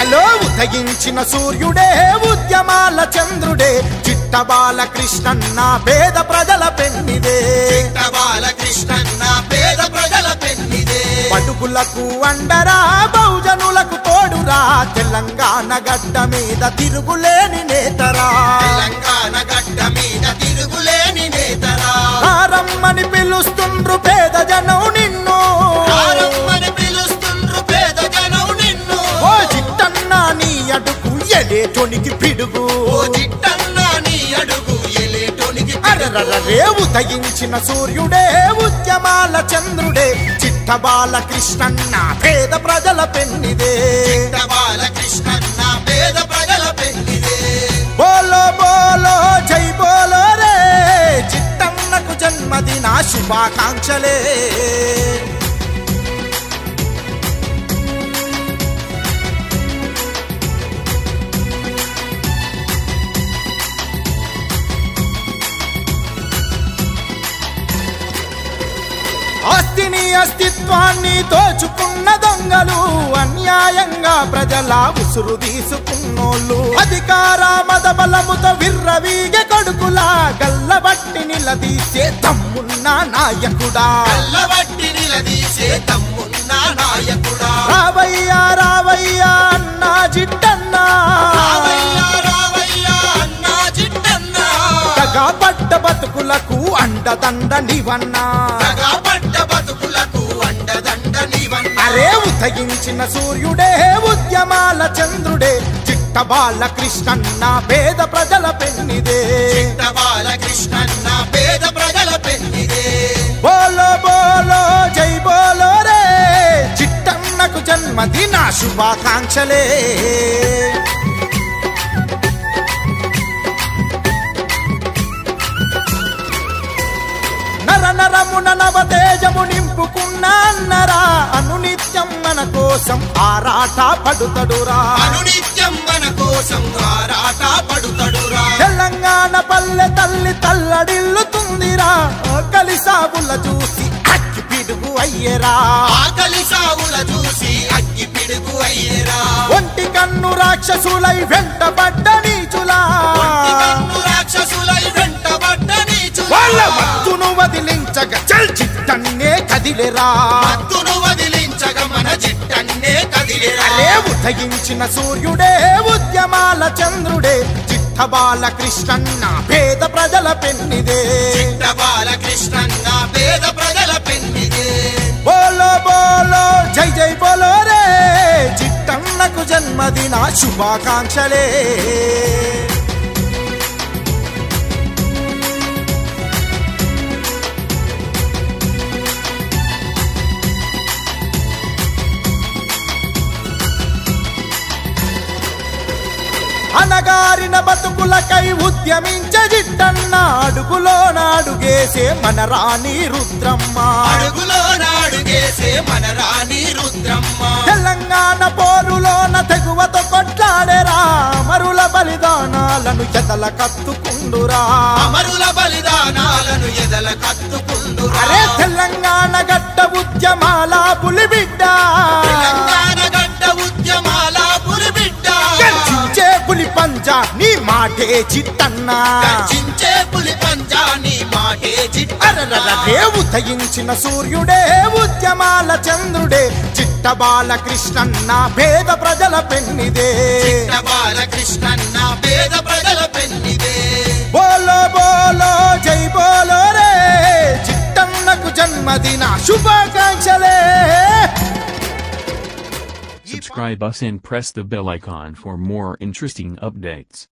Hello ఉదయించిన సూర్యుడే ఉద్యమాల చంద్రుడే చిట్టబాల కృష్ణన్న పేద ప్రజల పెన్నిదే బాలకృష్ణన్న పేద ప్రజల పెన్నిదే బడుగులకు అండరా బహుజనులకు తోడురా తెలంగాణ గడ్డ మీద తిరుగులేని నేతరా తెలంగాణ గడ్డ మీద తిరుగులేని నేతరా రమ్మని పిలుస్తుండ్రు పేద జనం నిన్ను కారమ్మని పిలుస్తుండ్రు పేద జనం నిన్ను ఓ చిట్టన్న నీ అడుగు ఎలేటోనికి పిడుగు ఓ జిట్టన్న నీ అడుగు ఎలేటోనికి అరరరే ఉదయించిన సూర్యుడే ఉద్యమాల చంద్రుడే చిట్టబాల కృష్ణన్న పేద ప్రజల పెన్నిదే బాలకృష్ణన్న పేద ప్రజల పెన్నిదే బోలో బోలో జై బోలో రే చిట్టన్నకు జన్మదిన శుభాకాంక్షలే ఆస్తిని అస్తిత్వాన్ని దోచుకున్న దొంగలు అన్యాయంగా ప్రజల ఉసురు తీసుకున్నోళ్ళు అధికార మద బలముతో విర్రవీగె కొడుకులా గల్లబట్టి నిలదీసే తమ్మున్న నాయకుడా కల్లబట్టి నిలదీసే తమ్మున్న నాయకుడా రావయ్యా రావయ్యా అన్నా జిట్టన్నా రావయ్యా రావయ్యా అన్నా జిట్టన్న తగా పడ్డ బతుకులకు అండదండ నివన్నా తగా పడ్డ బతుకులకు అండదండ నీవన్న అరే ఉదయించిన సూర్యుడే ఉద్యమాల చంద్రుడే చిట్టబాల కృష్ణన్న పేద ప్రజల పెన్నిదే బాలకృష్ణన్న పేద ప్రజల పెన్నిదే బోలో బోలో జై బోలో రే చిట్టన్నకు జన్మదిన శుభాకాంక్షలే నర నరమున నవతేజము నింపుకున్న అన్నరా అనునిత్యం మన కోసం ఆరాట పడుతడురా అనునిత్యం మన కోసం ఆరాట పడుతడురా తెలంగాణ పల్లె తల్లి తల్లడిల్లుతుందిరా ఆకలి సాగుల చూసి అక్కి పిడుగు అయ్యరా ఆకలి సావుల చూసి అగ్గి పిడుగు అయ్యేరా ఒంటి కన్ను రాక్షసులై వెంటబడ్డ నీచులా ఒంటి కన్ను రాక్షసులై వెంటబడ్డ నీచులా. వాళ్ళ మత్తును వదిలించగ చల్ చిట్టన్నే కదిలేరా మత్తును వదిలించగ మన చిట్టన్నే కదిలేరా అలే ఉదయించిన సూర్యుడే ఉద్యమాల చంద్రుడే చిట్టబాల కృష్ణన్న పేద ప్రజల పెన్నిదే బాలకృష్ణన్న పేద ప్రజల పెన్నిదే బోలో బోలో జై జై బోలో రే చిట్టన్నకు జన్మదిన శుభాకాంక్షలే అనగారిన బతుకులకై ఉద్యమించే జిట్టన్న అడుగులో నాడుగేసే మన రాణి రుద్రమ్మ అడుగులో నాడుగేసే మన రాణి రుద్రమ్మ తెలంగాణ పోరులోన తెగువతో కొట్లాడేరా మరుల బలిదానాలను ఎదల కత్తుకుండురా అమరుల బలిదానాలను ఎదల కత్తుకుందురా అరే తెలంగాణ గడ్డ ఉద్యమాల పులిబిడ్డ తెలంగాణ గడ్డ ఉద్యమాల పులిబిడ్డ గర్జించే పులి పంజా నీ మాటే చిట్టన్నా గర్జించే పులి పంజాని మాటే చిట్ట అరరరే ఉదయించిన సూర్యుడే ఉద్యమాల చంద్రుడే చిట్టబాల కృష్ణన్న పేద ప్రజల పెన్నిదే బాలకృష్ణన్న పేద ప్రజల పెన్నిదే బోలో బోలో జై బోలో రే చిట్టన్నకు జన్మదిన శుభాకాంక్షలే Subscribe us and press the bell icon for more interesting updates.